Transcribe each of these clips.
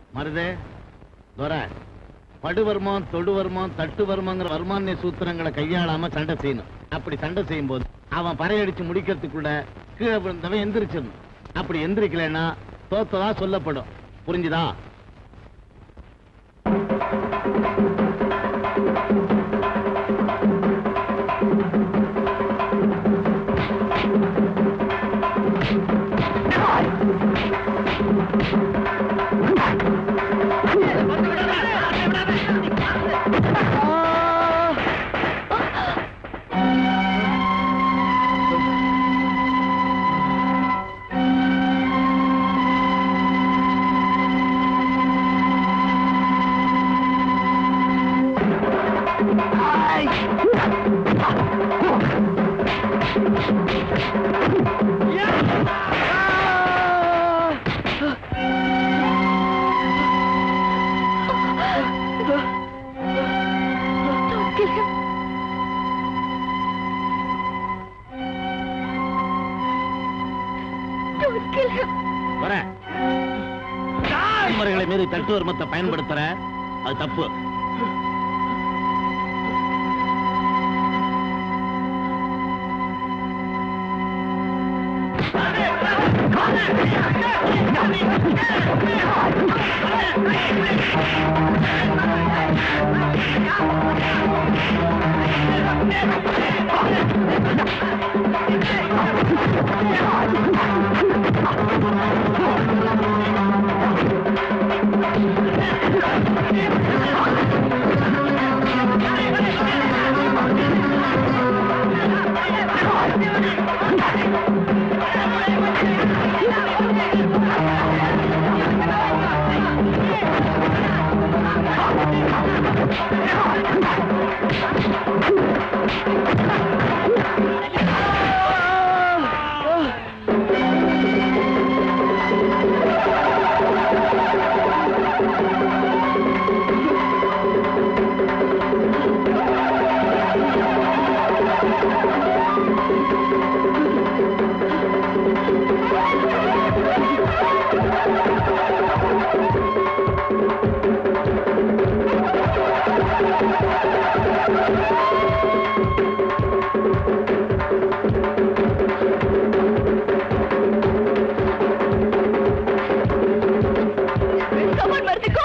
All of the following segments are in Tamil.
மருதே துர படுவர்மம் தொடுவர்மம் தட்டுவர்மங்கிற வர்மானிய சூத்திரங்களை கையாளாம சண்டை செய்யணும் அப்படி சண்டை செய்யும் போது அவன் பறையடிச்சு முடிக்கிறதுக்குள்ள கீழே விழுந்தவன் எந்திரிச்சிடணும் அப்படி எந்திரிக்கலைன்னா தோத்ததா சொல்லப்படும் புரிஞ்சுதா Don't kill him. Don't kill him. வர முறைகளை மீறி தட்டுவர்மத்தை பயன்படுத்துற அது தப்பு Someone மறுத்துக்கோ.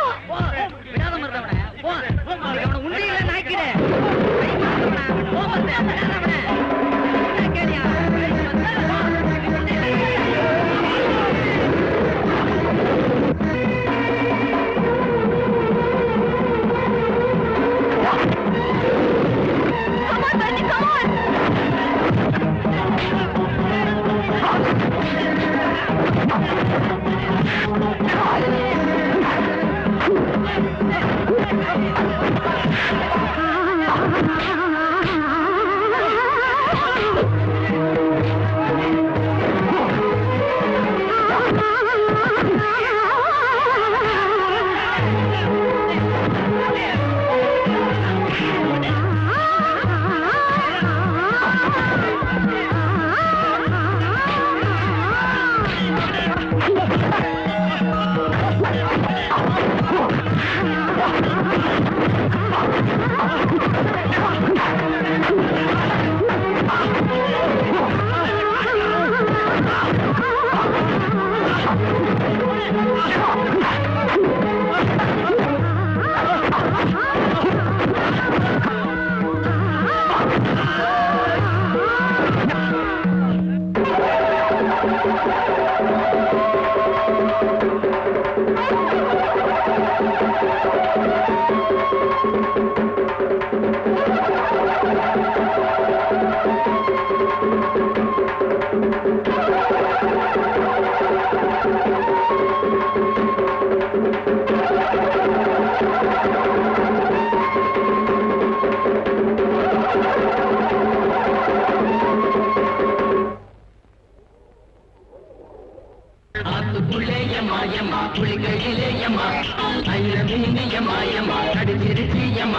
Come on, Bertie, come on. ஆத்துக்குள்ளே எம்மா எம்மா குளிக்கையிலே எம்மா ஐர மீனி எம்மா எம்மா கடிச்சிருச்சி எம்மா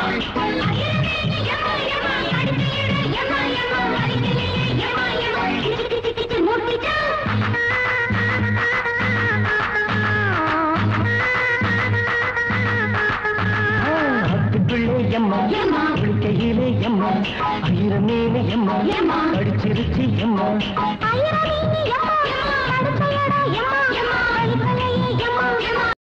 முட்டிச்சா எம்மா ஏம்மா? குளிக்கையிலே எம்மா ஆயிரம் மீன் எம்மா ஏம்மா? அடிச்சிருச்சு எம்மா ஐயா, நீ